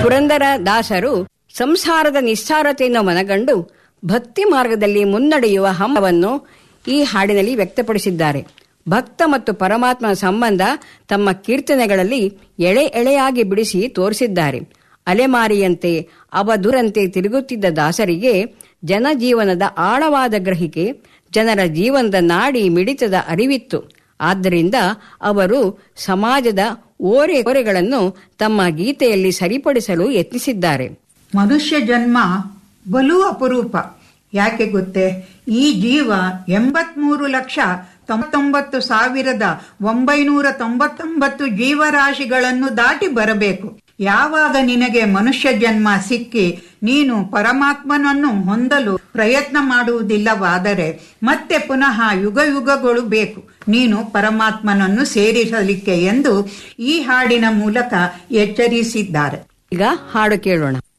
ಪುರಂದರ ದಾಸರು ಸಂಸಾರದ ನಿಸ್ಸಾರತೆಯನ್ನು ಮನಗಂಡು ಭಕ್ತಿ ಮಾರ್ಗದಲ್ಲಿ ಮುನ್ನಡೆಯುವ ಹಂಬವನ್ನು ಈ ಹಾಡಿನಲ್ಲಿ ವ್ಯಕ್ತಪಡಿಸಿದ್ದಾರೆ ಭಕ್ತ ಮತ್ತು ಪರಮಾತ್ಮನ ಸಂಬಂಧ ತಮ್ಮ ಕೀರ್ತನೆಗಳಲ್ಲಿ ಎಳೆ ಎಳೆಯಾಗಿ ಬಿಡಿಸಿ ತೋರಿಸಿದ್ದಾರೆ ಅಲೆಮಾರಿಯಂತೆ ಅವಧುರಂತೆ ತಿರುಗುತ್ತಿದ್ದ ದಾಸರಿಗೆ ಜನಜೀವನದ ಆಳವಾದ ಗ್ರಹಿಕೆ ಜನರ ಜೀವನದ ನಾಡಿ ಮಿಡಿತದ ಅರಿವಿತ್ತು ಆದ್ದರಿಂದ ಅವರು ಸಮಾಜದ ಓರೆ ಓರೆಗಳನ್ನು ತಮ್ಮ ಗೀತೆಯಲ್ಲಿ ಸರಿಪಡಿಸಲು ಯತ್ನಿಸಿದ್ದಾರೆ ಮನುಷ್ಯ ಜನ್ಮ ಬಲು ಅಪರೂಪ ಯಾಕೆ ಗೊತ್ತೇ ಈ ಜೀವ ಎಂಬತ್ಮೂರು ಲಕ್ಷ ತೊಂಬತ್ತೊಂಬತ್ತು ಸಾವಿರದ ಒಂಬೈನೂರ ತೊಂಬತ್ತೊಂಬತ್ತು ಜೀವರಾಶಿಗಳನ್ನು ದಾಟಿ ಬರಬೇಕು ಯಾವಾಗ ನಿನಗೆ ಮನುಷ್ಯ ಜನ್ಮ ಸಿಕ್ಕಿ ನೀನು ಪರಮಾತ್ಮನನ್ನು ಹೊಂದಲು ಪ್ರಯತ್ನ ಮಾಡುವುದಿಲ್ಲವಾದರೆ ಮತ್ತೆ ಪುನಃ ಯುಗ ಯುಗಗಳು ಬೇಕು ನೀನು ಪರಮಾತ್ಮನನ್ನು ಸೇರಿಸಲಿಕ್ಕೆ ಎಂದು ಈ ಹಾಡಿನ ಮೂಲಕ ಎಚ್ಚರಿಸಿದ್ದಾರೆ ಈಗ ಹಾಡು ಕೇಳೋಣ